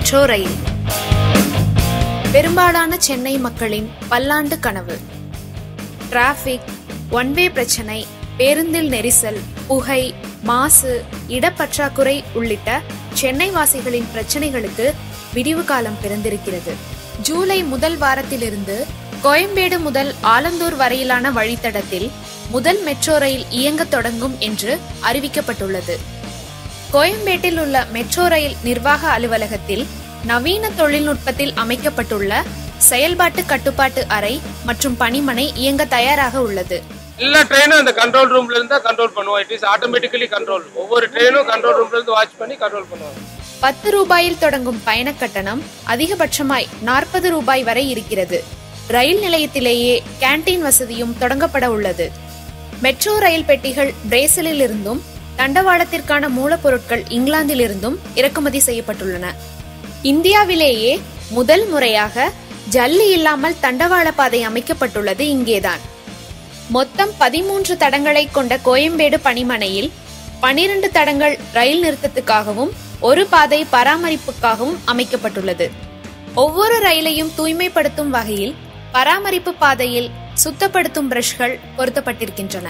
metro rail பெரும்பாலான சென்னை மக்களின் பல்லாண்டு கனவு டிராஃபிக் ஒன்வே பிரச்சனை பேருந்தில் நெரிசல் புகை மாசு இடப்பற்றாக்குறை உள்ளிட்ட சென்னை வாசிகளின் பிரச்சனைகளுக்கு விடிவு காலம் பிறந்திருக்கிறது ஜூலை முதல் வாரத்திலிருந்து கோயம்பேடு முதல் ஆலந்தூர் வரையிலான வழித்தடத்தில் முதல் மெட்ரோ ரயில் இயங்கத் தொடங்கும் என்று அறிவிக்கப்பட்டுள்ளது கோயம்பேட்டில் உள்ள மெட்ரோ ரயில் நிர்வாக அலுவலகத்தில் நவீன தொழில்நுட்பத்தில் அமைக்கப்பட்டுள்ள செயல்பாட்டு கட்டுப்பாட்டு அறை மற்றும் பணிமனை இயங்க தயாராக உள்ளது எல்லா ட்ரெயினும் அந்த கண்ட்ரோல் ரூம்ல இருந்தா கண்ட்ரோல் பண்ணுவோம் இட் இஸ் ஆட்டோமேட்டிக்கலி கண்ட்ரோல் ஒவ்வொரு ட்ரெயினும் கண்ட்ரோல் ரூம்ல இருந்து வாட்ச் பண்ணி கண்ட்ரோல் பண்ணுவாங்க பத்து ரூபாயில் தொடங்கும் பயண கட்டணம் அதிகபட்சமாய் நாற்பது ரூபாய் வரை இருக்கிறது ரயில் நிலையத்திலேயே கேண்டீன் வசதியும் தொடங்கப்பட உள்ளது மெட்ரோ ரயில் பெட்டிகள் பிரேசிலில் இருந்தும் தண்டவாளத்திற்கான மூலப்பொருட்கள் இங்கிலாந்திலிருந்தும் இறக்குமதி செய்யப்பட்டுள்ளன இந்தியாவிலேயே முதல் முறையாக ஜல்லி இல்லாமல் தண்டவாள பாதை அமைக்கப்பட்டுள்ளது இங்கேதான் மொத்தம் பதிமூன்று தடங்களை கொண்ட கோயம்பேடு பணிமனையில் பனிரெண்டு தடங்கள் ரயில் நிறுத்தத்துக்காகவும் ஒரு பாதை பராமரிப்புக்காகவும் அமைக்கப்பட்டுள்ளது ஒவ்வொரு ரயிலையும் தூய்மைப்படுத்தும் வகையில் பராமரிப்பு பாதையில் சுத்தப்படுத்தும் பிரஷ்கள் பொருத்தப்பட்டிருக்கின்றன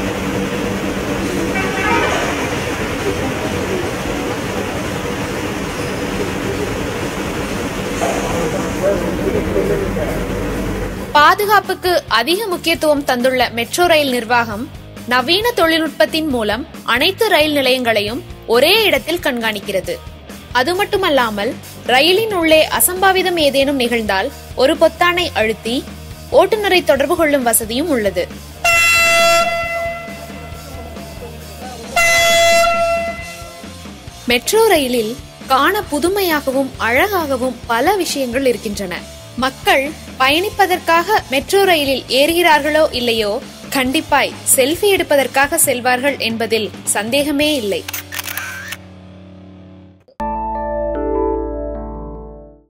பாதுகாப்புக்கு அதிக முக்கியத்துவம் தந்துள்ள மெட்ரோ ரயில் நிர்வாகம் நவீன தொழில்நுட்பத்தின் மூலம் அனைத்து ரயில் நிலையங்களையும் ஒரே இடத்தில் கண்காணிக்கிறது அது மட்டுமல்லாமல் ரயிலின் உள்ளே அசம்பாவிதம் ஏதேனும் நிகழ்ந்தால் ஒரு பொத்தானை அழுத்தி ஓட்டுநரை தொடர்பு கொள்ளும் வசதியும் உள்ளது மெட்ரோ ரயிலில் காண புதுமையாகவும் அழகாகவும் பல விஷயங்கள் இருக்கின்றன மக்கள் பயணிப்பதற்காக மெட்ரோ ரயிலில் ஏறுகிறார்களோ இல்லையோ கண்டிப்பாய் செல்ஃபி எடுப்பதற்காக செல்வார்கள் என்பதில் சந்தேகமே இல்லை